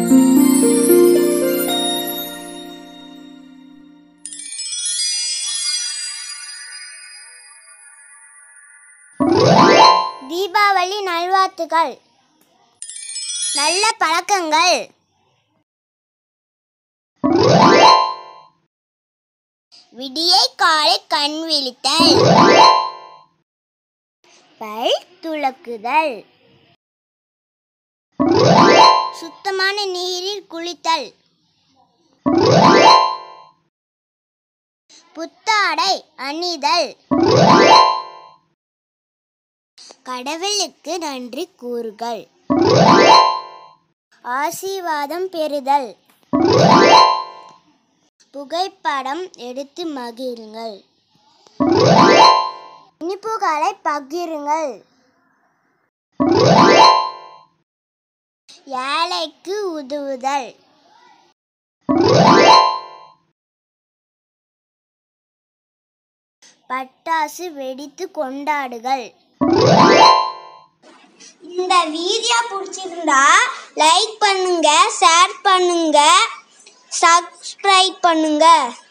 தீபாவளி நல்வாழ்த்துக்கள் நல்ல பழக்கங்கள் விடியை காலை கண் விழித்தல் பல் துலக்குதல் சுத்தமான நீரில் குளித்தல் புத்தாடை அணிதல் கடவுளுக்கு நன்றி கூறுகள் ஆசீர்வாதம் பெறுதல் புகைப்படம் எடுத்து மகிழுங்கள் இனிப்புகளை பகிருங்கள் ஏழைக்கு உதவுதல் பட்டாசு வெடித்து கொண்டாடுகள் இந்த வீடியோ பிடிச்சிருந்தா லைக் பண்ணுங்க ஷேர் பண்ணுங்க சப்ஸ்கிரைப் பண்ணுங்க